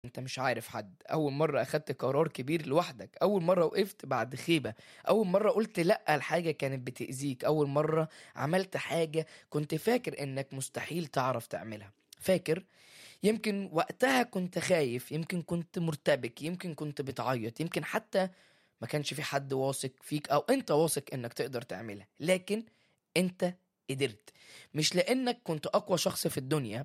انت مش عارف حد اول مرة اخدت قرار كبير لوحدك اول مرة وقفت بعد خيبة اول مرة قلت لا الحاجة كانت بتأذيك اول مرة عملت حاجة كنت فاكر انك مستحيل تعرف تعملها فاكر يمكن وقتها كنت خايف يمكن كنت مرتبك يمكن كنت بتعيط يمكن حتى ما كانش في حد واثق فيك او انت واثق انك تقدر تعملها لكن انت قدرت مش لانك كنت اقوى شخص في الدنيا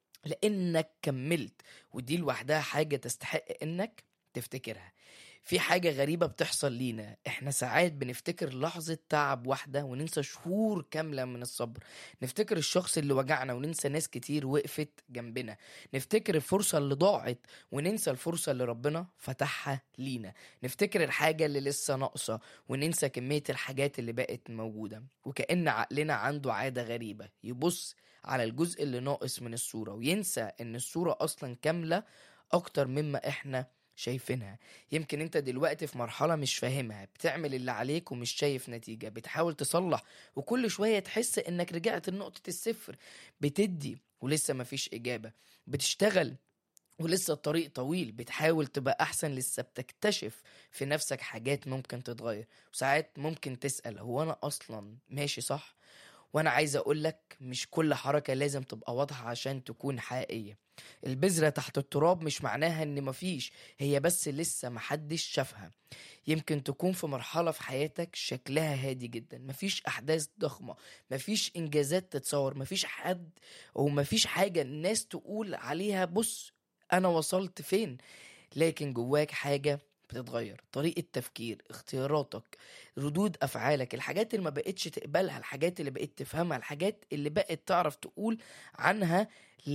لانك كملت ودي لوحدها حاجة تستحق انك تفتكرها في حاجة غريبة بتحصل لينا احنا ساعات بنفتكر لحظة تعب واحدة وننسى شهور كاملة من الصبر نفتكر الشخص اللي وجعنا وننسى ناس كتير وقفت جنبنا نفتكر الفرصة اللي ضاعت وننسى الفرصة اللي ربنا فتحها لينا نفتكر الحاجة اللي لسه ناقصة وننسى كمية الحاجات اللي بقت موجودة وكأن عقلنا عنده عادة غريبة يبص على الجزء اللي ناقص من الصورة وينسى ان الصورة اصلا كاملة اكتر مما احنا شايفينها يمكن انت دلوقتي في مرحلة مش فاهمها بتعمل اللي عليك ومش شايف نتيجة بتحاول تصلح وكل شوية تحس انك رجعت لنقطة الصفر بتدي ولسه مفيش اجابة بتشتغل ولسه الطريق طويل بتحاول تبقى احسن لسه بتكتشف في نفسك حاجات ممكن تتغير وساعات ممكن تسأل هو انا اصلا ماشي صح وانا عايز اقولك مش كل حركة لازم تبقى واضحة عشان تكون حقيقية البذرة تحت التراب مش معناها ان مفيش هي بس لسه محدش شافها يمكن تكون في مرحلة في حياتك شكلها هادي جدا مفيش احداث ضخمة مفيش انجازات تتصور مفيش حد او مفيش حاجة الناس تقول عليها بص انا وصلت فين لكن جواك حاجة بتتغير طريقة تفكير اختياراتك ردود افعالك الحاجات اللي ما بقتش تقبلها الحاجات اللي بقيت تفهمها الحاجات اللي بقت تعرف تقول عنها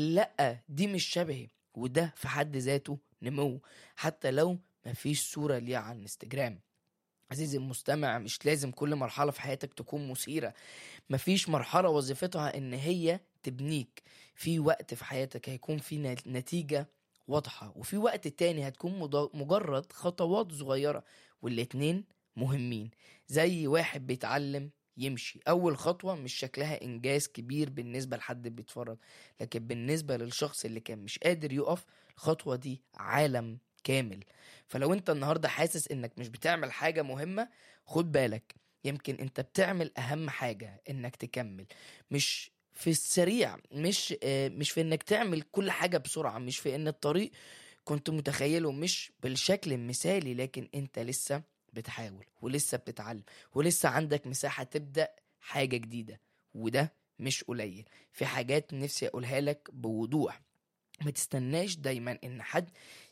لا دي مش شبهي وده في حد ذاته نمو حتى لو مفيش صورة ليها على الانستجرام عزيزي المستمع مش لازم كل مرحلة في حياتك تكون مثيرة مفيش مرحلة وظيفتها ان هي تبنيك في وقت في حياتك هيكون في نتيجة واضحة وفي وقت تاني هتكون مجرد خطوات صغيرة والاتنين مهمين زي واحد بيتعلم يمشي اول خطوة مش شكلها انجاز كبير بالنسبة لحد بيتفرج لكن بالنسبة للشخص اللي كان مش قادر يقف الخطوة دي عالم كامل فلو انت النهاردة حاسس انك مش بتعمل حاجة مهمة خد بالك يمكن انت بتعمل اهم حاجة انك تكمل مش في السريع مش مش في انك تعمل كل حاجة بسرعة مش في ان الطريق كنت متخيله مش بالشكل المثالي لكن انت لسه بتحاول ولسه بتتعلم ولسه عندك مساحة تبدأ حاجة جديدة وده مش قليل في حاجات نفسي اقولها لك بوضوح ما تستناش دايما ان حد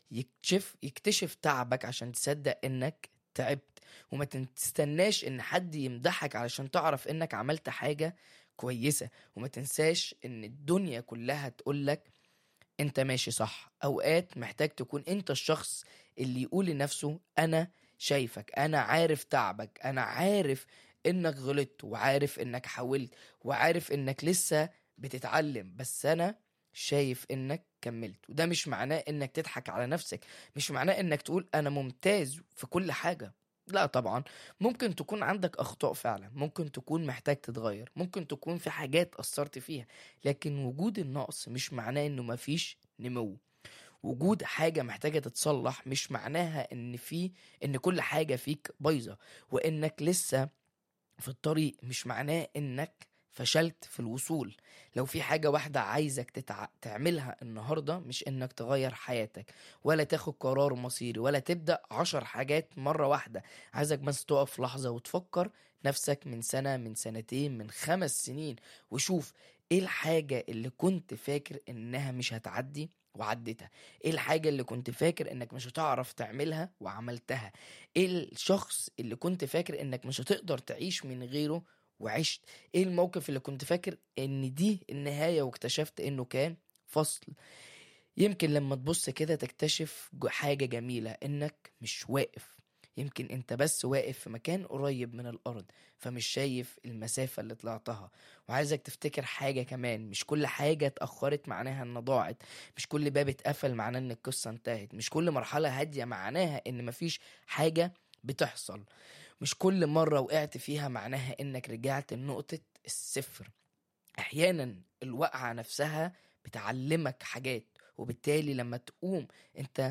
يكتشف يكتشف تعبك عشان تصدق انك تعبت وما تستناش ان حد يمدحك علشان تعرف انك عملت حاجة كويسة وما تنساش ان الدنيا كلها تقولك انت ماشي صح اوقات محتاج تكون انت الشخص اللي يقول لنفسه انا شايفك انا عارف تعبك انا عارف انك غلطت وعارف انك حاولت وعارف انك لسه بتتعلم بس انا شايف انك كملت وده مش معناه انك تضحك على نفسك مش معناه انك تقول انا ممتاز في كل حاجة لا طبعا ممكن تكون عندك اخطاء فعلا ممكن تكون محتاج تتغير ممكن تكون في حاجات اثرت فيها لكن وجود النقص مش معناه انه مفيش نمو وجود حاجة محتاجة تتصلح مش معناها ان في ان كل حاجة فيك بايظة وانك لسه في الطريق مش معناه انك فشلت في الوصول لو في حاجة واحدة عايزك تتع... تعملها النهاردة مش انك تغير حياتك ولا تاخد قرار مصيري ولا تبدأ عشر حاجات مرة واحدة عايزك بس تقف لحظة وتفكر نفسك من سنة من سنتين من خمس سنين وشوف ايه الحاجة اللي كنت فاكر انها مش هتعدي وعديتها ايه الحاجة اللي كنت فاكر انك مش هتعرف تعملها وعملتها ايه الشخص اللي كنت فاكر انك مش هتقدر تعيش من غيره وعشت ايه الموقف اللي كنت فاكر ان دي النهاية واكتشفت انه كان فصل يمكن لما تبص كده تكتشف حاجة جميلة انك مش واقف يمكن انت بس واقف في مكان قريب من الارض فمش شايف المسافة اللي طلعتها وعايزك تفتكر حاجة كمان مش كل حاجة اتأخرت معناها انها ضاعت مش كل باب اتقفل معناه ان القصة انتهت مش كل مرحلة هادية معناها ان مفيش حاجة بتحصل مش كل مرة وقعت فيها معناها انك رجعت لنقطة الصفر احيانا الوقعة نفسها بتعلمك حاجات وبالتالي لما تقوم انت